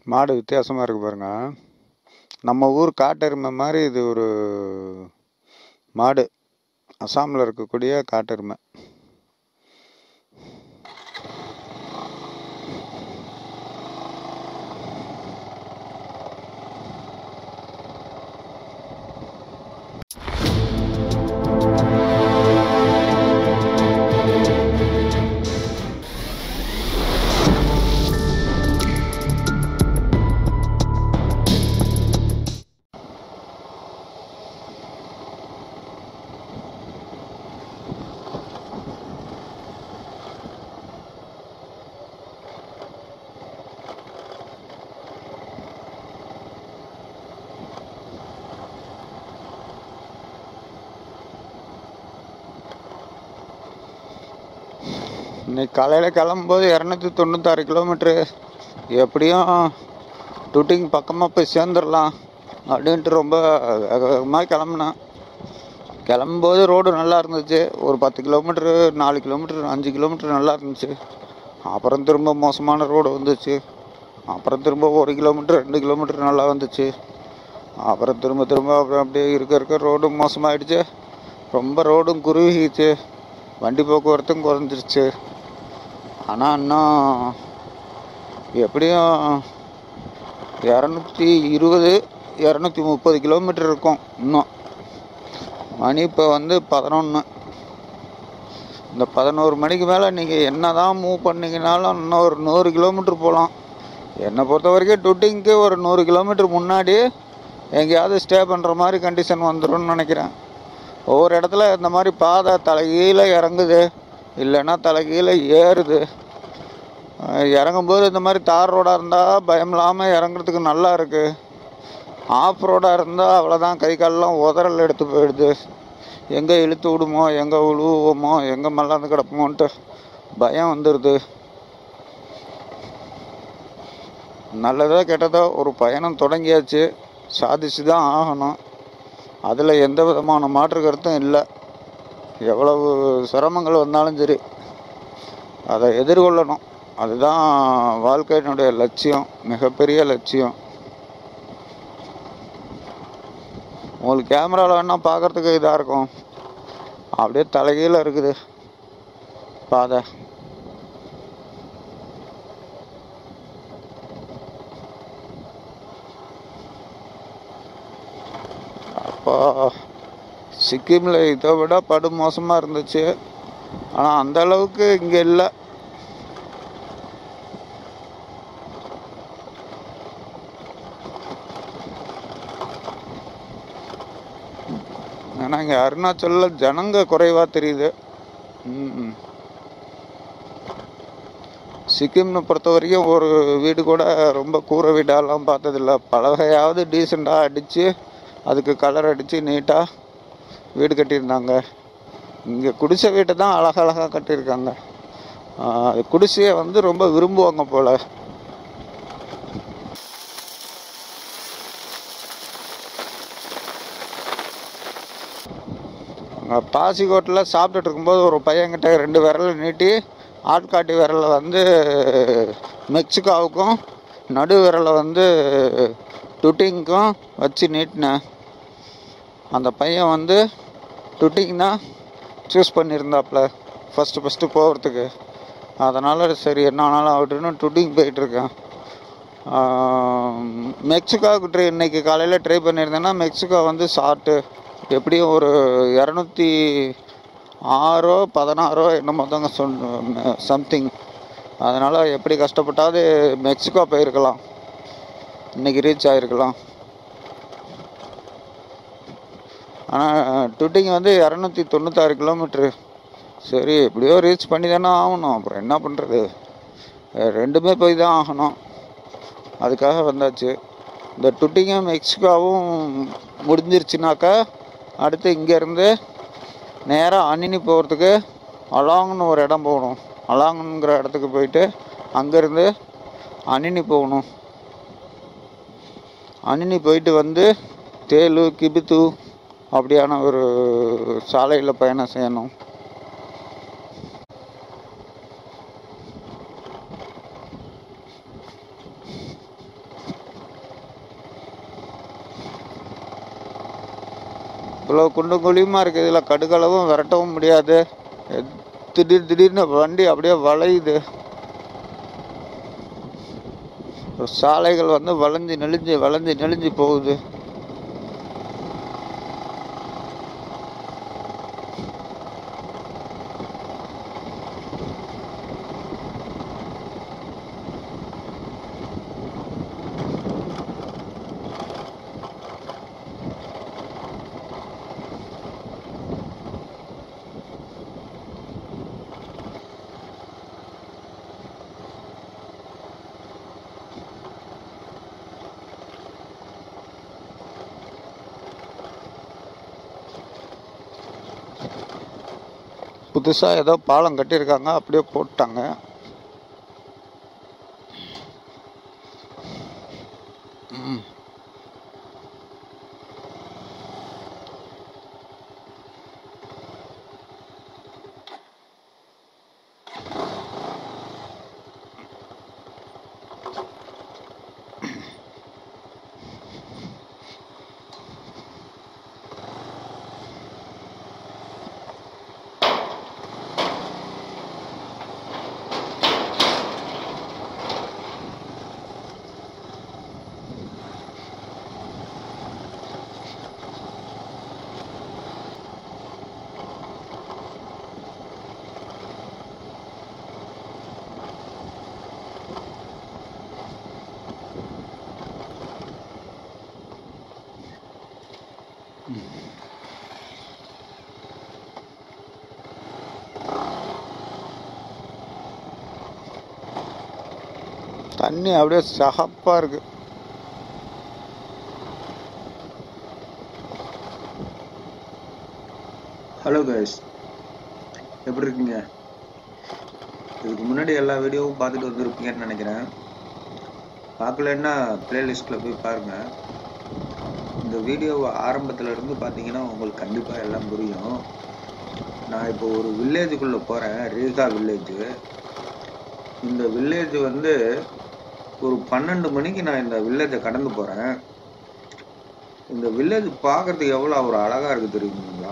மாடு வித்தியாசமாக இருக்கு பாருங்க நம்ம ஊர் காட்டெருமை மாதிரி இது ஒரு மாடு அசாமில் இருக்கக்கூடிய காட்டெருமை இன்னைக்கு காலையில் கிளம்பும்போது இரநூத்தி தொண்ணூத்தாறு கிலோமீட்ரு எப்படியும் டூட்டிங் பக்கமாக போய் சேர்ந்துடலாம் அப்படின்ட்டு ரொம்ப வேக வேகமாக கிளம்புனேன் கிளம்பும்போது ரோடு நல்லா இருந்துச்சு ஒரு பத்து கிலோமீட்ரு நாலு கிலோமீட்ரு அஞ்சு கிலோமீட்ரு நல்லா இருந்துச்சு அப்புறம் திரும்ப மோசமான ரோடு வந்துச்சு அப்புறம் திரும்ப ஒரு கிலோமீட்ரு ரெண்டு கிலோமீட்ரு நல்லா வந்துச்சு அப்புறம் திரும்ப திரும்ப அப்புறம் அப்படியே இருக்க இருக்க ரோடும் மோசமாயிடுச்சு ரொம்ப ரோடும் குறுகிச்சு வண்டி போக்குவரத்தும் குறைஞ்சிருச்சு ஆனால் இன்னும் எப்படியும் இரநூத்தி இருபது இரநூத்தி முப்பது கிலோமீட்டர் இருக்கும் இன்னும் மணி இப்போ வந்து பதினொன்று இந்த பதினோரு மணிக்கு மேலே நீங்கள் என்ன தான் மூவ் பண்ணீங்கனாலும் இன்னும் ஒரு நூறு கிலோமீட்டர் போகலாம் என்னை பொறுத்த வரைக்கும் டூட்டிங்க்கு ஒரு நூறு கிலோமீட்டர் முன்னாடி எங்கேயாவது ஸ்டே பண்ணுற மாதிரி கண்டிஷன் வந்துடும்னு நினைக்கிறேன் ஒவ்வொரு இடத்துல இந்த மாதிரி பாதை தலைகீழ இறங்குது இல்லைன்னா தலைகீழ ஏறுது அஹ் இறங்கும்போது இந்த மாதிரி தார் ரோடாக இருந்தால் பயம் இல்லாமல் இறங்குறதுக்கு நல்லா இருக்குது ஆஃப் ரோடாக இருந்தால் அவ்வளோதான் கை காலெலாம் உதறல் எடுத்து போயிடுது எங்கே இழுத்து விடுமோ எங்கே விழுவோமோ எங்கே மல்லாந்து கிடப்போமோன்ட்டு பயம் வந்துடுது நல்லதோ கெட்டதோ ஒரு பயணம் தொடங்கியாச்சு சாதிச்சு தான் ஆகணும் அதில் எந்த விதமான மாற்று கருத்தும் இல்லை எவ்வளவு சிரமங்கள் வந்தாலும் சரி அதை எதிர்கொள்ளணும் அதுதான் வாழ்க்கையினுடைய லட்சியம் மிகப்பெரிய லட்சியம் உங்களுக்கு கேமராவில் வேணால் பார்க்குறதுக்கு இதாக இருக்கும் அப்படியே தலைகீழ இருக்குது பாதை அப்போ சிக்கிமில் இதை விட படு மோசமாக இருந்துச்சு ஆனால் அந்த அளவுக்கு இங்கே இல்லை ஏன்னா இங்கே அருணாச்சலில் ஜனங்க குறைவாக தெரியுது ம். சிக்கிம்னு பொறுத்த வரைக்கும் ஒரு வீடு கூட ரொம்ப கூரை வீடாலாம் பார்த்ததில்ல பலகையாவது டீசெண்டாக அடித்து அதுக்கு கலர் அடித்து நீட்டாக வீடு கட்டியிருந்தாங்க இங்கே குடிசை வீட்டை தான் அழகழகாக கட்டியிருக்காங்க ஆஹ் அது குடிசையை வந்து ரொம்ப விரும்புவாங்க போல் அங்கே பாசிக்கோட்டில் சாப்பிட்டுட்டு இருக்கும்போது ஒரு பையன்கிட்ட ரெண்டு விரலை நீட்டி ஆட்காட்டி விரலை வந்து மெக்சிகோவுக்கும் நடு விரலை வந்து டுட்டிங்க்கும் வச்சு நீட்டினேன் அந்த பையன் வந்து டுட்டிங் தான் சூஸ் பண்ணியிருந்தாப்புல ஃபஸ்ட்டு ஃபஸ்ட்டு போகிறதுக்கு அதனால் சரி என்ன ஆனாலும் ஆகட்டும்னு டுட்டிங் போயிட்டுருக்கேன் மெக்சிகோவுக்கு ட்ரை இன்னைக்கு காலையில் ட்ரை பண்ணியிருந்தேன்னா மெக்சிகோ வந்து ஷார்ட்டு எப்படியும் ஒரு இரநூத்தி ஆறோ பதினாறோ என்னமோ தாங்க சொல் சம்திங் அதனால் எப்படி கஷ்டப்பட்டாவது மெக்சிகோ போயிருக்கலாம் இன்னைக்கு ரீச் ஆகிருக்கலாம் ஆனால் டுட்டிங் வந்து இரநூத்தி தொண்ணூத்தாறு கிலோமீட்ரு சரி எப்படியோ ரீச் பண்ணி தானே ஆகணும் அப்புறம் என்ன பண்ணுறது ரெண்டுமே போய் தான் ஆகணும் அதுக்காக வந்தாச்சு இந்த டுட்டிங்கும் மெக்சிகோவும் முடிஞ்சிருச்சுனாக்கா அடுத்து இங்கேருந்து நேராக அணினி போகிறதுக்கு அலாங்னு ஒரு இடம் போகணும் அலாங்குங்கிற இடத்துக்கு போயிட்டு அங்கேருந்து அணினி போகணும் அணினி போயிட்டு வந்து தேலு கிபித்து அப்படியான ஒரு சாலையில் பயணம் செய்யணும் இவ்வளோ குண்டும் குழியுமா இருக்குது இதில் கடுகளவும் விரட்டவும் முடியாது எத்- திடீர் திடீர்னு வண்டி அப்படியே வளையுது ஒரு சாலைகள் வந்து வளைஞ்சு நெளிஞ்சு வளைஞ்சு நெளிஞ்சு போகுது புதுசாக ஏதோ பாலம் கட்டியிருக்காங்க அப்படியே போட்டாங்க ம். தண்ணி அப்படியே சகப்பாக இருக்கு ஹலோ கைஸ் எப்படி இருக்கீங்க இதுக்கு முன்னாடி எல்லா வீடியோவும் பார்த்துட்டு வந்திருப்பீங்கன்னு நினைக்கிறேன் பார்க்கலன்னா பிளேலிஸ்ட்டில் போய் பாருங்கள் இந்த வீடியோவை ஆரம்பத்துல இருந்து பார்த்தீங்கன்னா உங்களுக்கு கண்டிப்பாக எல்லாம் புரியும் நான் இப்போ ஒரு வில்லேஜுக்குள்ளே போகிறேன் ரீகா வில்லேஜு இந்த வில்லேஜ் வந்து ஒரு பன்னெண்டு மணிக்கு நான் இந்த வில்லேஜை கடந்து போகிறேன் இந்த வில்லேஜ் பார்க்கறதுக்கு எவ்வளோ ஒரு அழகாக இருக்குது தெரியுங்களா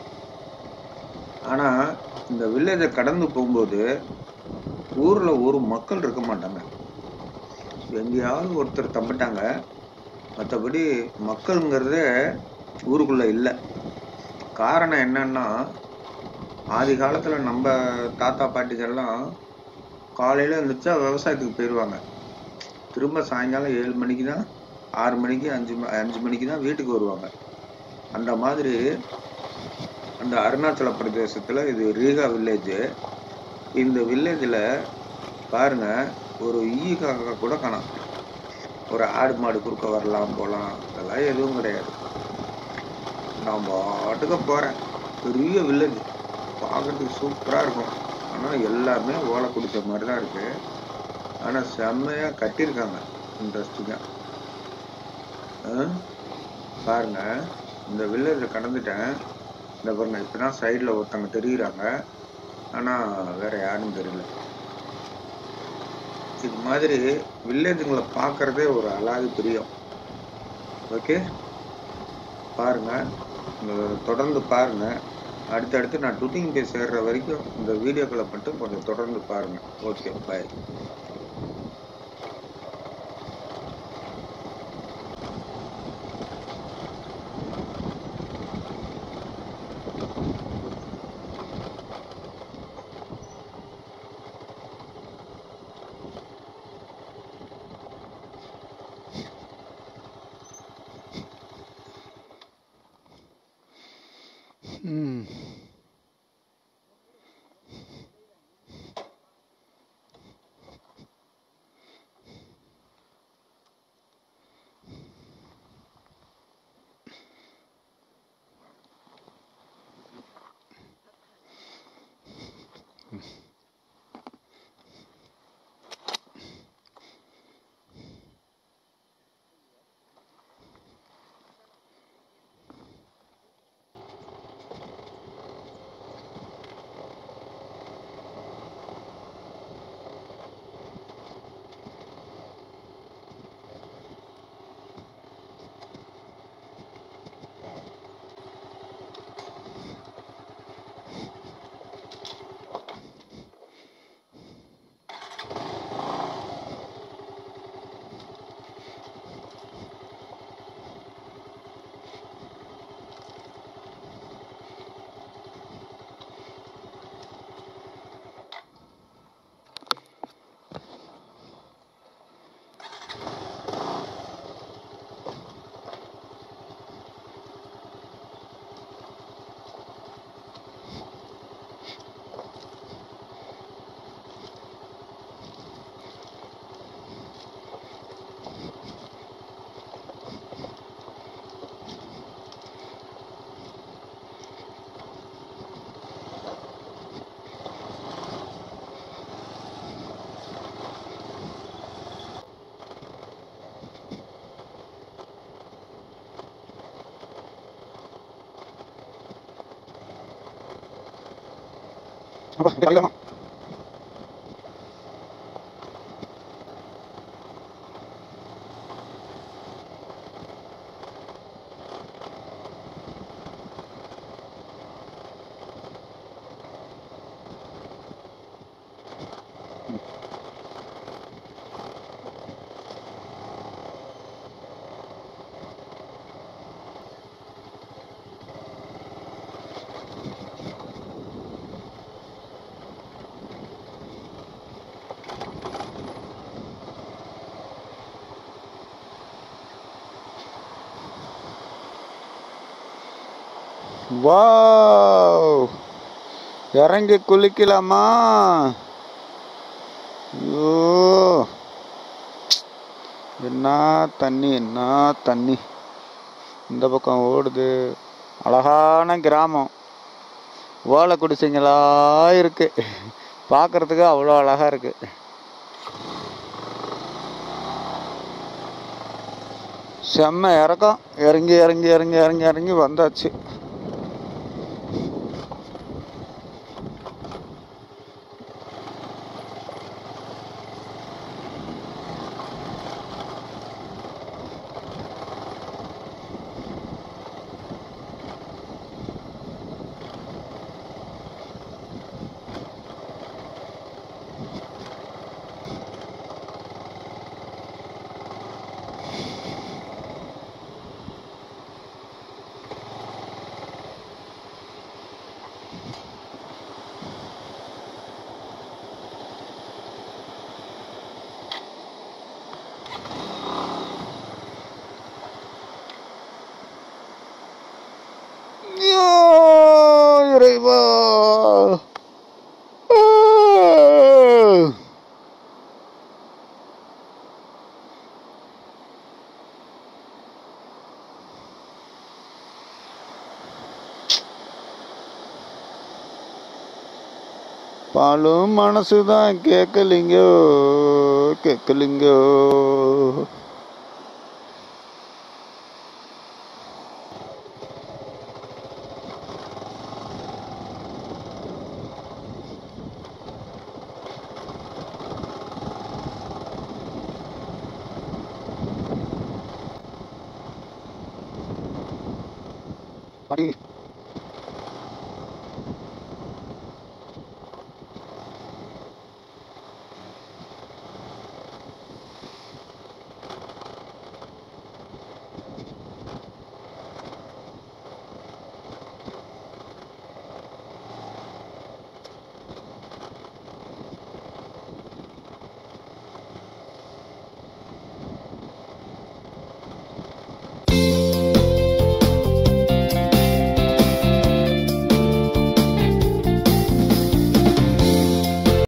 ஆனா இந்த வில்லேஜை கடந்து போகும்போது ஊர்ல ஒரு மக்கள் இருக்க மாட்டாங்க எங்கேயாவது ஒருத்தர் தம்பிட்டாங்க மற்றபடி மக்களுங்கிறதே ஊருக்குள்ள இல்லை காரணம் என்னன்னா ஆதி காலத்துல நம்ம தாத்தா பாட்டிகள்லாம் காலையில எழுந்திரிச்சா விவசாயத்துக்கு போயிடுவாங்க திரும்ப சாயங்காலம் ஏழு மணிக்கு தான் ஆறு மணிக்கு அஞ்சு ம- அஞ்சு மணிக்கு தான் வீட்டுக்கு வருவாங்க அந்த மாதிரி அந்த அருணாச்சல பிரதேசத்துல இது ரீகா வில்லேஜ் இந்த வில்லேஜ்ல பாருங்க ஒரு ஈ காக்கா கூட காணோம் ஒரு ஆடு மாடு குறுக்க வரலாம் போகலாம் அதெல்லாம் எதுவும் கிடையாது நான் பாட்டுக்கு போறேன் பெரிய வில்லேஜ் பார்க்கறதுக்கு சூப்பரா இருக்கும் ஆனா எல்லாமே ஓலை குடிச்ச மாதிரி தான் இருக்கு ஆனா செம்மையா கட்டியிருக்காங்க இன்ட்ரெஸ்டிங்கா பாருங்க இந்த வில்லேஜை கடந்துட்டேன் இந்த பாருங்க இப்பதான் சைடுல ஒருத்தவங்க தெரியுறாங்க ஆனா வேற யாரும் தெரியல இது மாதிரி வில்லேஜுங்களை பார்க்கறதே ஒரு அலாதி பிரியம் ஓகே பாருங்க இந்த தொடர்ந்து பாருங்க அடுத்தடுத்து நான் டுட்டிங் போய் சேர்ற வரைக்கும் இந்த வீடியோக்களை மட்டும் கொஞ்சம் தொடர்ந்து பாருங்க ஓகே பாய் ம் வாவ் இறங்கி குளிக்கலாமா ஐயோ என்ன தண்ணி என்ன தண்ணி இந்த பக்கம் ஓடுது அழகான கிராமம் ஓலை குடிசைங்களா இருக்கு பார்க்கறதுக்கு அவ்வளோ அழகா இருக்கு செம்ம இறக்கம் இறங்கி இறங்கி இறங்கி இறங்கி இறங்கி வந்தாச்சு ஐயோ, இறைவா ஆ. பாலும் மனசுதான் கேட்கலிங்கோ கேட்கலிங்கோ